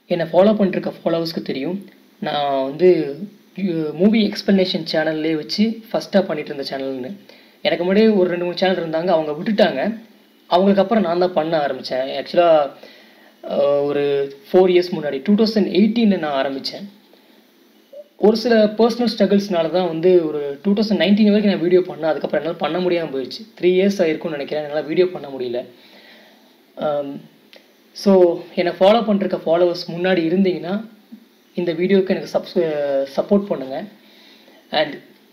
என்னை ஃபாலோ பண்ணிருக்க ஃபாலோவர்ஸ்க்கு தெரியும் நான் வந்து மூவி எக்ஸ்ப்ளனேஷன் சேனல்லே வச்சு ஃபஸ்ட்டாக பண்ணிட்டு இருந்த சேனல்னு எனக்கு முன்னாடி ஒரு ரெண்டு மூணு சேனல் இருந்தாங்க அவங்க விட்டுட்டாங்க அவங்களுக்கு அப்புறம் நான் தான் பண்ண ஆரம்பித்தேன் ஆக்சுவலாக ஒரு ஃபோர் இயர்ஸ் முன்னாடி டூ தௌசண்ட் எயிட்டீனில் நான் ஆரம்பித்தேன் ஒரு சில பர்சனல் ஸ்ட்ரகிள்ஸ்னால தான் வந்து ஒரு டூ தௌசண்ட் நைன்டீன் வரைக்கும் நான் வீடியோ பண்ணேன் அதுக்கப்புறம் என்னால் பண்ண முடியாமல் போயிடுச்சு த்ரீ இயர்ஸ் ஆயிருக்கும்னு நினைக்கிறேன் என்னால் வீடியோ பண்ண முடியல ஸோ என்னை ஃபாலோ பண்ணிருக்க ஃபாலோவர்ஸ் முன்னாடி இருந்தீங்கன்னா இந்த வீடியோவுக்கு எனக்கு சப்ஸ் சப்போர்ட் பண்ணுங்கள் அண்ட்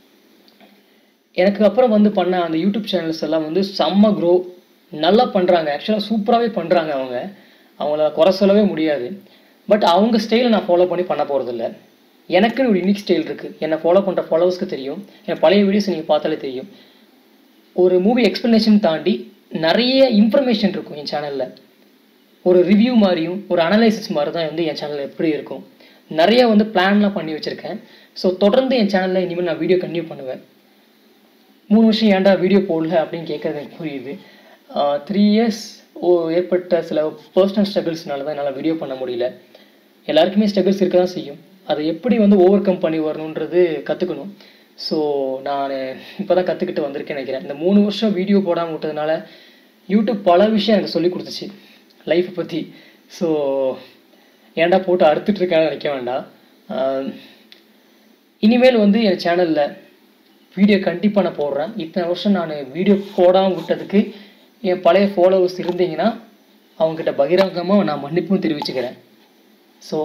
எனக்கு அப்புறம் வந்து பண்ண அந்த யூடியூப் சேனல்ஸ் எல்லாம் வந்து செம்ம க்ரோ நல்லா பண்ணுறாங்க ஆக்சுவலாக சூப்பராகவே பண்ணுறாங்க அவங்க அவங்கள குறை சொல்லவே முடியாது பட் அவங்க ஸ்டைலை நான் ஃபாலோ பண்ணி பண்ண போகிறதில்ல எனக்குன்னு ஒரு யூனிக் ஸ்டைல் இருக்குது என்னை ஃபாலோ பண்ணுற ஃபாலோவர்ஸ்க்கு தெரியும் என் பழைய வீடியோஸ் நீங்கள் பார்த்தாலே தெரியும் ஒரு மூவி எக்ஸ்ப்ளனேஷன் தாண்டி நிறைய இன்ஃபர்மேஷன் இருக்கும் என் சேனலில் ஒரு ரிவ்யூ மாதிரியும் ஒரு அனலைசிஸ் மாதிரி தான் வந்து என் சேனல் எப்படி இருக்கும் நிறைய வந்து பிளான்லாம் பண்ணி வச்சுருக்கேன் ஸோ தொடர்ந்து என் சேனலில் இனிமேல் நான் வீடியோ கண்டினியூ பண்ணுவேன் மூணு வருஷம் ஏன்டா வீடியோ போடல அப்படின்னு கேட்குறது எனக்கு புரியுது த்ரீ இயர்ஸ் ஓ ஏற்பட்ட சில பர்சனல் ஸ்ட்ரகிள்ஸ்னால தான் என்னால் வீடியோ பண்ண முடியல எல்லாருக்குமே ஸ்ட்ரகிள்ஸ் இருக்க தான் செய்யும் அதை எப்படி வந்து ஓவர் கம் பண்ணி வரணுன்றது கற்றுக்கணும் ஸோ நான் இப்போ தான் கற்றுக்கிட்டு வந்திருக்கேன் நினைக்கிறேன் இந்த மூணு வருஷம் வீடியோ போடாமல் விட்டதுனால யூடியூப் பல விஷயம் எனக்கு சொல்லி கொடுத்துச்சு லைஃப்பை பற்றி ஸோ ஏன்டா போட்டு அறுத்துட்ருக்கேன்னு நினைக்க வேண்டாம் ஆஹ் இனிமேல் வந்து என் சேனலில் வீடியோ கண்டிப்பாக நான் போடுறேன் இத்தனை வருஷம் நான் வீடியோ போடாமல் விட்டதுக்கு என் பழைய ஃபாலோவர்ஸ் இருந்தீங்கன்னா அவங்ககிட்ட பகிரங்கமாக நான் மன்னிப்பும் தெரிவிச்சுக்கிறேன் ஸோ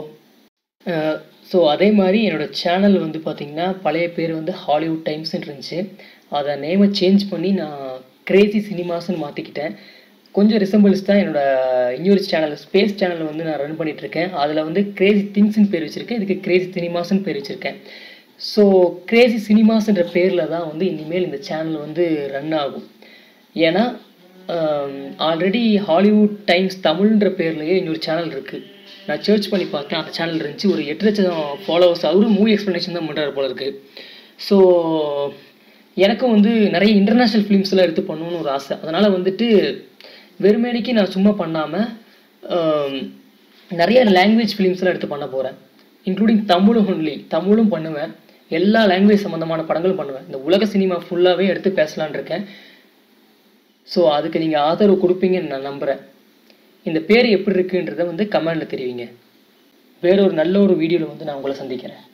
ஸோ அதே மாதிரி என்னோடய சேனல் வந்து பார்த்திங்கன்னா பழைய பேர் வந்து ஹாலிவுட் டைம்ஸ்னு இருந்துச்சு அதை நேமை சேஞ்ச் பண்ணி நான் கிரேசி சினிமாஸ்னு மாற்றிக்கிட்டேன் கொஞ்சம் ரிசம்பிள்ஸ் தான் என்னோட இன்னொரு சேனல் ஸ்பேஸ் சேனல் வந்து நான் ரன் பண்ணிட்டு இருக்கேன் அதில் வந்து கிரேசி திங்ஸ்னு பேர் வச்சுருக்கேன் இதுக்கு கிரேசி சினிமாஸ்னு பேர் வச்சுருக்கேன் ஸோ கிரேசி சினிமாஸ்ன்ற பேரில் தான் வந்து இனிமேல் இந்த சேனல் வந்து ரன் ஆகும் ஏன்னா ஆல்ரெடி ஹாலிவுட் டைம்ஸ் தமிழ்ன்ற பேர்லேயே இன்னொரு சேனல் இருக்குது நான் சர்ச் பண்ணி பார்த்தேன் அந்த சேனல் இருந்துச்சு ஒரு எட்டு லட்சம் ஃபாலோவர்ஸ் அவரும் மூவி எக்ஸ்ப்ளனேஷன் தான் பண்ணுறாரு போல இருக்குது ஸோ எனக்கும் வந்து நிறைய இன்டர்நேஷ்னல் ஃபிலிம்ஸ்லாம் எடுத்து பண்ணணும்னு ஒரு ஆசை அதனால் வந்துட்டு வெறுமேனிக்கு நான் சும்மா பண்ணாமல் நிறைய லாங்குவேஜ் ஃபிலிம்ஸ்லாம் எடுத்து பண்ண போகிறேன் இன்க்ளூடிங் தமிழும் ஒன்லி தமிழும் பண்ணுவேன் எல்லா லாங்குவேஜ் சம்மந்தமான படங்களும் பண்ணுவேன் இந்த உலக சினிமா ஃபுல்லாகவே எடுத்து பேசலான் இருக்கேன் ஸோ அதுக்கு நீங்கள் ஆதரவு கொடுப்பீங்கன்னு நான் நம்புகிறேன் இந்த பேர் எப்படி இருக்குன்றதை வந்து கமெண்டில் தெரிவிங்க வேற ஒரு நல்ல ஒரு வீடியோவில் வந்து நான் உங்களை சந்திக்கிறேன்